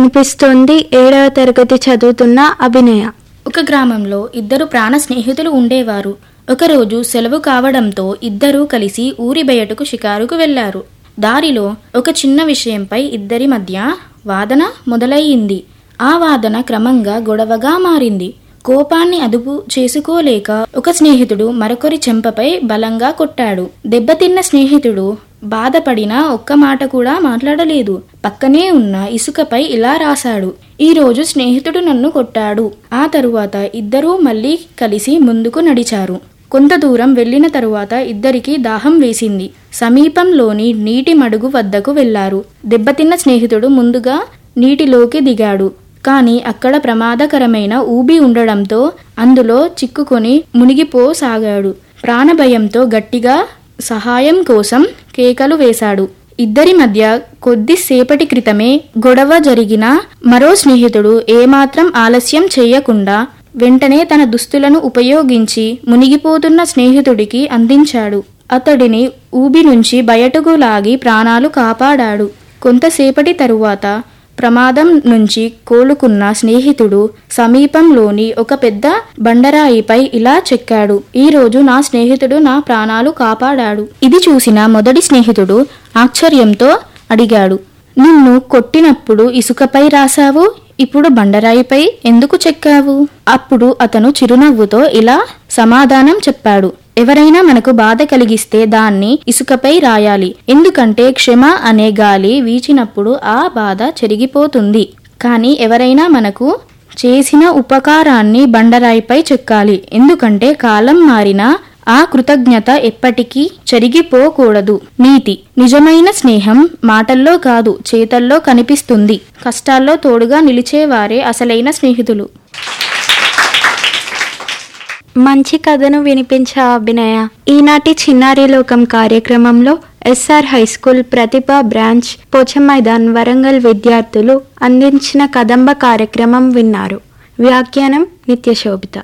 వినిపిస్తోంది ఏడవ తరగతి చదువుతున్న అభినయ ఒక గ్రామంలో ఇద్దరు ప్రాణ స్నేహితులు ఉండేవారు ఒకరోజు సెలవు కావడంతో ఇద్దరూ కలిసి ఊరి బయటకు షికారుకు వెళ్లారు దారిలో ఒక చిన్న విషయంపై ఇద్దరి మధ్య వాదన మొదలయ్యింది ఆ వాదన క్రమంగా గొడవగా మారింది కోపాన్ని అదుపు చేసుకోలేక ఒక స్నేహితుడు మరొకరి చెంపపై బలంగా కొట్టాడు దెబ్బతిన్న స్నేహితుడు బాధపడినా ఒక్క మాట కూడా మాట్లాడలేదు పక్కనే ఉన్న ఇసుకపై ఇలా రాశాడు ఈ రోజు స్నేహితుడు నన్ను కొట్టాడు ఆ తరువాత ఇద్దరూ మళ్ళీ కలిసి ముందుకు నడిచారు కొంత దూరం వెళ్ళిన తరువాత ఇద్దరికి దాహం వేసింది సమీపంలోని నీటి మడుగు వద్దకు వెళ్లారు దెబ్బతిన్న స్నేహితుడు ముందుగా నీటిలోకి దిగాడు కానీ అక్కడ ప్రమాదకరమైన ఊబి ఉండడంతో అందులో చిక్కుకొని మునిగిపోసాగాడు ప్రాణభయంతో గట్టిగా సహాయం కోసం కేకలు వేశాడు ఇద్దరి మధ్య కొద్దిసేపటి క్రితమే గొడవ జరిగిన మరో స్నేహితుడు ఏమాత్రం ఆలస్యం చేయకుండా వెంటనే తన దుస్తులను ఉపయోగించి మునిగిపోతున్న స్నేహితుడికి అందించాడు అతడిని ఊబి నుంచి బయటకు లాగి ప్రాణాలు కాపాడాడు కొంతసేపటి తరువాత ప్రమాదం నుంచి కోలుకున్న స్నేహితుడు సమీపంలోని ఒక పెద్ద బండరాయిపై ఇలా చెక్కాడు ఈ రోజు నా స్నేహితుడు నా ప్రాణాలు కాపాడాడు ఇది చూసిన మొదటి స్నేహితుడు ఆశ్చర్యంతో అడిగాడు నిన్ను కొట్టినప్పుడు ఇసుకపై రాశావు ఇప్పుడు బండరాయిపై ఎందుకు చెక్కావు అప్పుడు అతను చిరునవ్వుతో ఇలా సమాధానం చెప్పాడు ఎవరైనా మనకు బాధ కలిగిస్తే దాన్ని ఇసుకపై రాయాలి ఎందుకంటే క్షమ అనే గాలి వీచినప్పుడు ఆ బాధ చెరిగిపోతుంది కానీ ఎవరైనా మనకు చేసిన ఉపకారాన్ని బండరాయిపై చెక్కాలి ఎందుకంటే కాలం మారినా ఆ కృతజ్ఞత ఎప్పటికీ చెరిగిపోకూడదు నీతి నిజమైన స్నేహం మాటల్లో కాదు చేతల్లో కనిపిస్తుంది కష్టాల్లో తోడుగా నిలిచేవారే అసలైన స్నేహితులు మంచి కథను వినిపించే అభినయ ఈనాటి చిన్నారి లోకం కార్యక్రమంలో SR high school Prathibha branch Pochamaidan Warangal విద్యార్థులు అందించిన కదంబ కార్యక్రమం విన్నారు వ్యాఖ్యానం నిత్యశోభిత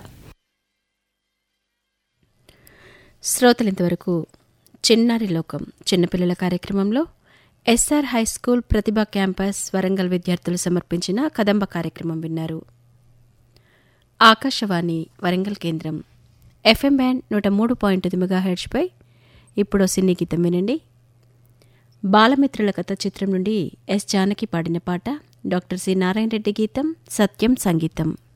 శ్రోతలు ఇంతవరకు చిన్నారి లోకం చిన్నపిల్లల కార్యక్రమంలో SR high school Prathibha campus Warangal విద్యార్థులు సమర్పించిన కదంబ కార్యక్రమం విన్నారు ఆకాశవాణి వరంగల్ కేంద్రం ఎఫ్ఎం బ్యాండ్ నూట మూడు పాయింట్ తొమ్మిది మెగాహెడ్స్పై ఇప్పుడు సినీ గీతం వినండి బాలమిత్రుల కథ చిత్రం నుండి ఎస్ జానకి పాడిన పాట డాక్టర్ సి నారాయణ రెడ్డి గీతం సత్యం సంగీతం